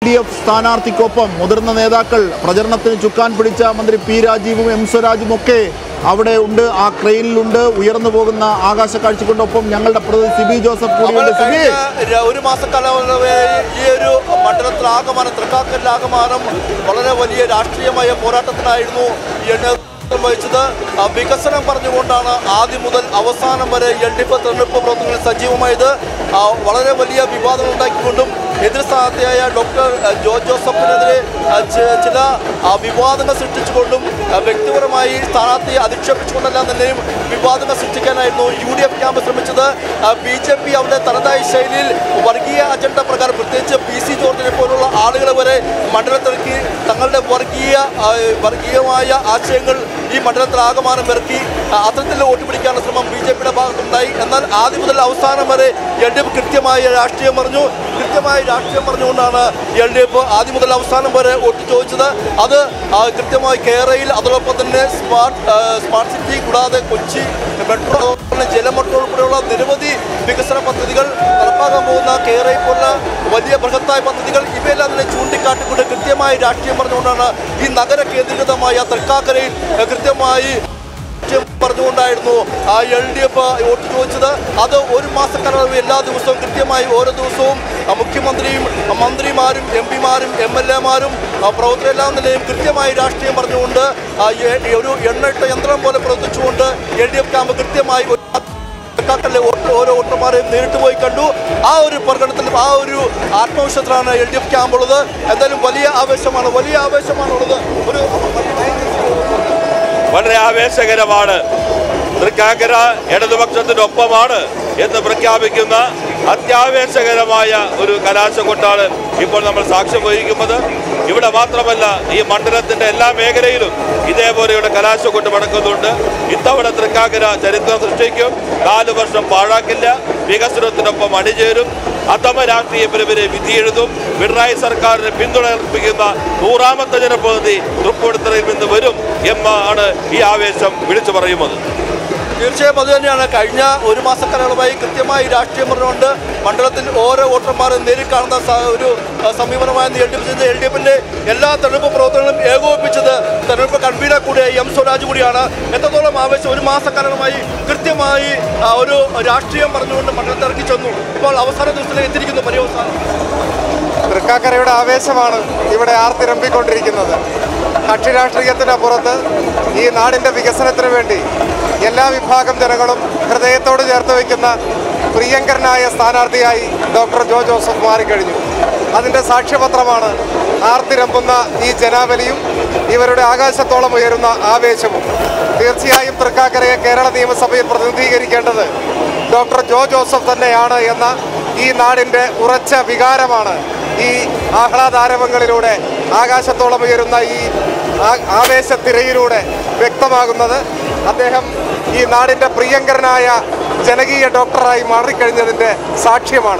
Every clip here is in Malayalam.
ഡി എഫ് സ്ഥാനാർത്ഥിക്കൊപ്പം മുതിർന്ന നേതാക്കൾ പ്രചരണത്തിന് ചുക്കാൻ പിടിച്ച മന്ത്രി പി രാജീവും എം സ്വരാജും ഒക്കെ അവിടെ ഉണ്ട് ആ ക്രെയിനിലുണ്ട് ഉയർന്നു പോകുന്ന ആകാശ കാഴ്ചക്കൊണ്ടൊപ്പം ഞങ്ങളുടെ പ്രതിനിധി സിബി ജോസഫ് കൂടിയുണ്ട് നമ്മൾ സിബി കഴിഞ്ഞ ര- ഒരു മാസക്കാലമായി ഈ ഒരു മണ്ഡലത്തിൽ ആകമാനം തൃക്കാക്കലിൽ ആകമാനം വളരെ വലിയ രാഷ്ട്രീയമായ പോരാട്ടത്തിനായിരുന്നു ഈ നേതൃത്വം വഹിച്ചത് ആ, വികസനം പറഞ്ഞുകൊണ്ടാണ് ആദ്യം മുതൽ അവസാനം വരെ എൽ ഡി എഫ് തെരഞ്ഞെടുപ്പ് പ്രവർത്തനങ്ങളിൽ സജീവമായത് ആ, വളരെ വലിയ വിവാദങ്ങൾ ഉണ്ടാക്കിക്കൊണ്ടും എതിർ സ്ഥാനാർത്ഥിയായ ഡോക്ടർ ജോ ജോസഫിനെതിരെ ആ, ചി- ചില ആ, വിവാദങ്ങൾ സൃഷ്ടിച്ചുകൊണ്ടും ആ, വ്യക്തിപരമായി സ്ഥാനാർത്ഥിയെ അധിക്ഷേപിച്ചുകൊണ്ടെല്ലാം തന്നെയും വിവാദങ്ങൾ സൃഷ്ടിക്കാനായിരുന്നു യു ഡി എഫ് ക്യാമ്പ് ശ്രമിച്ചത് ബി ജെ പി അവരുടെ തനതായ ശൈലിയിൽ വർഗീയ അജണ്ട പ്രകാരം പ്രത്യേകിച്ച് പി സി ജോർജിനെ പോലുള്ള ആളുകളെ വരെ മണ്ഡലത്തിലേക്ക് തങ്ങളുടെ വർഗീയ ആ, വർഗീയമായ ആശയങ്ങൾ ഈ മണ്ഡലത്തിൽ ആകമാനം ഇറക്കി ആ, അത്തരത്തിൽ വോട്ട് പിടിക്കാനുള്ള ശ്രമം ബി ജെ പിയുടെ ഭാഗത്തുണ്ടായി എന്നാൽ ആദ്യം മുതൽ അവസാനം വരെ എൽ ഡി എഫ് കൃത്യമായ രാഷ്ട്രീയം പറഞ്ഞു കൃത്യമായ രാഷ്ട്രീയം പറഞ്ഞുകൊണ്ടാണ് എൽ ഡി എഫ് ആദ്യം മുതൽ അവസാനം വരെ വോട്ട് ചോദിച്ചത് അത് ആ, കൃത്യമായി കേരളയിൽ അതോടൊപ്പം തന്നെ സ്മാർട്ട് ആ, സ്മാർട്ട് സിറ്റി കൂടാതെ കൊച്ചി മെട്രോ അതുപോലെ ജലമെട്രോ ഉൾപ്പെടെയുള്ള നിരവധി വികസന പദ്ധതികൾ നടപ്പാക്കാൻ പോകുന്ന കേരളയിൽ പോലുള്ള വലിയ ബൃഹത്തായ പദ്ധതികൾ ഇവയെല്ലാം തന്നെ ചൂണ്ടിക്കാട്ടിക്കൊണ്ട് കൃത്യമായ രാഷ്ട്രീയം പറഞ്ഞുകൊണ്ടാണ് ഈ നഗര കേന്ദ്രീകൃതമായ തൃക്കാക്കരയിൽ ആ, കൃത്യമായി ലക്ഷ്യം പറഞ്ഞുകൊണ്ടായിരുന്നു ആ എൽ ഡി എഫ് വോട്ട് ചോദിച്ചത് അത് ഒരു മാസക്കാലയളവ് എല്ലാ ദിവസവും കൃത്യമായി ഓരോ ദിവസവും ആ മുഖ്യമന്ത്രിയും ആ മന്ത്രിമാരും എം പിമാരും എം എൽ എമാരും പ്രവർത്തകരെല്ലാം നിലയും കൃത്യമായി രാഷ്ട്രീയം പറഞ്ഞുകൊണ്ട് ആ എ- ഒരു എണ്ണയിട്ട യന്ത്രം പോലെ പ്രവർത്തിച്ചുകൊണ്ട് എൽ ഡി എഫ് ക്യാമ്പ് കൃത്യമായി ഒരു കർണാടകത്തിലെ വോട്ട് ഓരോ വോട്ടർമാരെയും നേരിട്ട് പോയി കണ്ടു ആ ഒരു പ്രകടനത്തിലും ആ ഒരു ആത്മവിശ്വാസത്തിലാണ് എൽ ഡി എഫ് ക്യാമ്പുള്ളത് എന്തായാലും വലിയ ആവേശമാണ് വലിയ ആവേശമാണുള്ളത് ഒരു വളരെ ആവേശകരമാണ് തൃക്കാക്കര ഇടതുപക്ഷത്തിനൊപ്പമാണ് എന്ന് പ്രഖ്യാപിക്കുന്ന അത്യാവേശകരമായ ഒരു കലാശക്കൊട്ടാണ് ഇപ്പോൾ നമ്മൾ സാക്ഷ്യം വഹിക്കുന്നത് ഇവിടെ മാത്രമല്ല ഈ മണ്ഡലത്തിന്റെ എല്ലാ മേഖലയിലും ഇതേപോലെയുള്ള കലാശക്കൊട്ട് നടക്കുന്നുണ്ട് ഇത്തവണ തൃക്കാക്കര ചരിത്രം സൃഷ്ടിക്കും നാല് വർഷം പാഴാക്കില്ല വികസനത്തിനൊപ്പം അണിചേരും അധമ രാഷ്ട്രീയ പിരിവിനെ വിധിയെഴുതും പിണറായി സർക്കാരിന് പിന്തുണ അർപ്പിക്കുന്ന നൂറാമത്തെ ജനപ്രതിനിധി തൃപ്പൂണിത്തുറയിൽ നിന്ന് വരും എന്നാണ് ഈ ആവേശം വിളിച്ചു പറയുന്നത് തീർച്ചയായും അത് തന്നെയാണ് കഴിഞ്ഞ ഒരു മാസക്കാലയളവായി കൃത്യമായി രാഷ്ട്രീയം പറഞ്ഞുകൊണ്ട് മണ്ഡലത്തിൽ ഓരോ വോട്ടർമാരും നേരിൽ കാണുന്ന സ- ഒരു അഹ്, സമീപനമായിരുന്നു L D F L D എഫിന്റെ എല്ലാ തെരഞ്ഞെടുപ്പ് പ്രവർത്തനങ്ങളും ഏകോപിപ്പിച്ചത് തെരഞ്ഞെടുപ്പ് കൺവീനർ കൂടിയായ എം സ്വരാജ് കൂടിയാണ് എത്രത്തോളം ആവേശം ഒരു മാസക്കാലമായി കൃത്യമായി ആ, ഒരു രാഷ്ട്രീയം പറഞ്ഞുകൊണ്ട് മണ്ഡലത്തിൽ ഇറക്കി ചെന്നു ഇപ്പോൾ അവസാന ദിവസത്തിലേക്ക് എത്തിയിരിക്കുന്നു പര്യവസാനം തൃക്കാക്കരയുടെ ആവേശമാണ് ഇവിടെ ആർത്തിരമ്പിക്കൊണ്ടിരിക്കുന്നത് കക്ഷി രാഷ്ട്രീയത്തിനപ്പുറത്ത് ഈ നാടിൻ്റെ വികസനത്തിന് വേണ്ടി എല്ലാ വിഭാഗം ജനങ്ങളും ഹൃദയത്തോട് ചേർത്ത് വയ്ക്കുന്ന പ്രിയങ്കരനായ സ്ഥാനാർത്ഥിയായി ഡോക്ടർ ജോ ജോസഫ് മാറിക്കഴിഞ്ഞു അതിൻ്റെ സാക്ഷ്യപത്രമാണ് ആർത്തിരമ്പുന്ന ഈ ജനാവലിയും ഇവരുടെ ആകാശത്തോളം ഉയരുന്ന ആവേശവും തീർച്ചയായും തൃക്കാക്കരയെ കേരള നിയമസഭയിൽ പ്രതിനിധീകരിക്കേണ്ടത് ഡോക്ടർ ജോ ജോസഫ് തന്നെയാണ് എന്ന ഈ നാടിൻ്റെ ഉറച്ച വികാരമാണ് ഈ ആഹ്ലാദാരവങ്ങളിലൂടെ ആകാശത്തോളം ഉയരുന്ന ഈ ആ- ആവേശത്തിരയിലൂടെ വ്യക്തമാകുന്നത് അദ്ദേഹം ഈ നാടിൻ്റെ പ്രിയങ്കരനായ ജനകീയ ഡോക്ടറായി മാറിക്കഴിഞ്ഞതിൻ്റെ സാക്ഷ്യമാണ്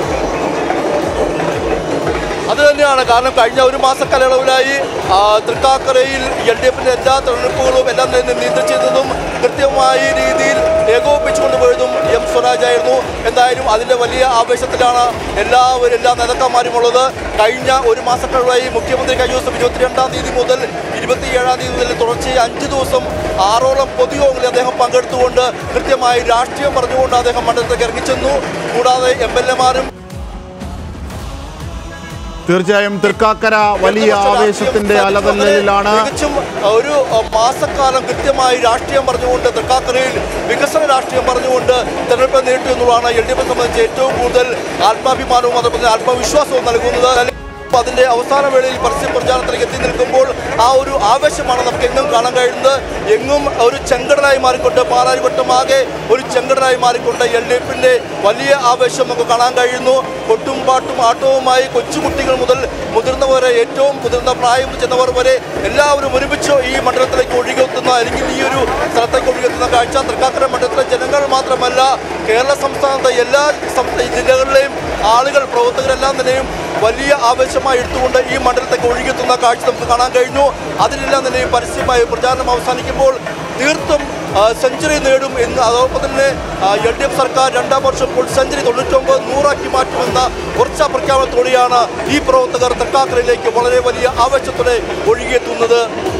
അത് തന്നെയാണ് കാരണം കഴിഞ്ഞ ഒരു മാസക്കാലയളവിലായി ആ, തൃക്കാക്കരയിൽ എൽ ഡി എഫിന്റെ എല്ലാ തെരഞ്ഞെടുപ്പുകളും എല്ലാം തന്നെ നിയന്ത്രിച്ചിരുന്നതും കൃത്യമായ രീതിയിൽ ഏകോപിപ്പിച്ചുകൊണ്ട് പോയതും എം സ്വരാജായിരുന്നു എന്തായാലും അതിന്റെ വലിയ ആവേശത്തിലാണ് എല്ലാവരും എല്ലാ നേതാക്കന്മാരും ഉള്ളത് കഴിഞ്ഞ ഒരു മാസക്കാലമായി മുഖ്യമന്ത്രി കഴിഞ്ഞ ദിവസം ഇരുപത്തിരണ്ടാം തീയതി മുതൽ ഇരുപത്തിയേഴാം തീയതി മുതൽ തുടർച്ചയായി അഞ്ച് ദിവസം ആറോളം പൊതുയോഗങ്ങളിൽ അദ്ദേഹം പങ്കെടുത്തുകൊണ്ട് കൃത്യമായി രാഷ്ട്രീയം പറഞ്ഞുകൊണ്ട് അദ്ദേഹം മണ്ഡലത്തിലേക്ക് ഇറങ്ങിച്ചെന്നു കൂടാതെ എം എൽ എമാരും തീർച്ചയായും തൃക്കാക്കര വലിയ ആവേശത്തിന്റെ അലതല്ലിലാണ് തികച്ചും ഒരു അഹ്, മാസക്കാലം കൃത്യമായി രാഷ്ട്രീയം പറഞ്ഞുകൊണ്ട് തൃക്കാക്കരയിൽ വികസന രാഷ്ട്രീയം പറഞ്ഞുകൊണ്ട് തെരഞ്ഞെടുപ്പ് നേരിട്ടു എന്നുള്ളതാണ് എൽ ഡി എഫിനെ സംബന്ധിച്ച് ഏറ്റവും കൂടുതൽ ആത്മാഭിമാനവും അതുപോലെ തന്നെ ആത്മവിശ്വാസവും നൽകുന്നത് അപ്പോൾ അതിന്റെ അവസാന വേളയിൽ പരസ്യ പ്രചാരണത്തിലേക്ക് എത്തി നിൽക്കുമ്പോൾ ആ ഒരു ആവേശമാണ് നമുക്ക് എങ്ങും കാണാൻ കഴിയുന്നത് എങ്ങും ഒരു ചെങ്കടലായി മാറിക്കൊണ്ട് പാലാരിവട്ടം ആകെ ഒരു ചെങ്കടലായി മാറിക്കൊണ്ട് എൽ ഡി എഫിന്റെ വലിയ ആവേശം നമുക്ക് കാണാൻ കഴിയുന്നു കൊട്ടും പാട്ടും ആട്ടവുമായി കൊച്ചുകുട്ടികൾ മുതൽ മുതിർന്നവരെ ഏറ്റവും മുതിർന്ന പ്രായം ചെന്നവർ വരെ എല്ലാവരും ഒരുമിച്ച് ഈ മണ്ഡലത്തിലേക്ക് ഒഴുകിയെത്തുന്ന അല്ലെങ്കിൽ ഈ ഒരു സ്ഥലത്തേക്ക് ഒഴുകിയെത്തുന്ന കാഴ്ച തൃക്കാക്കര മണ്ഡലത്തിലെ ജനങ്ങൾ മാത്രമല്ല കേരള സംസ്ഥാനത്തെ എല്ലാ സംസ്ഥാന ജില്ലകളിലെയും ആളുകൾ പ്രവർത്തകരെല്ലാം തന്നെയും വലിയ ആവേശമായി എടുത്തുകൊണ്ട് ഈ മണ്ഡലത്തേക്ക് ഒഴുകിയെത്തുന്ന കാഴ്ച നമുക്ക് കാണാൻ കഴിഞ്ഞു അതിലെല്ലാം തന്നെ പരസ്യമായ പ്രചാരണം അവസാനിക്കുമ്പോൾ തീർത്തും ആ, സെഞ്ചുറി നേടും എന്ന് അതോടൊപ്പം തന്നെ എൽ ഡി എഫ് സർക്കാർ രണ്ടാം വർഷം ഫുൾ സെഞ്ചുറി തൊണ്ണൂറ്റൊമ്പത് നൂറാക്കി മാറ്റുമെന്ന ഉറച്ച പ്രഖ്യാപനത്തോടെയാണ് ഈ പ്രവർത്തകർ തൃക്കാക്കരയിലേക്ക് വളരെ വലിയ ആവേശത്തോടെ ഒഴുകിയെത്തുന്നത്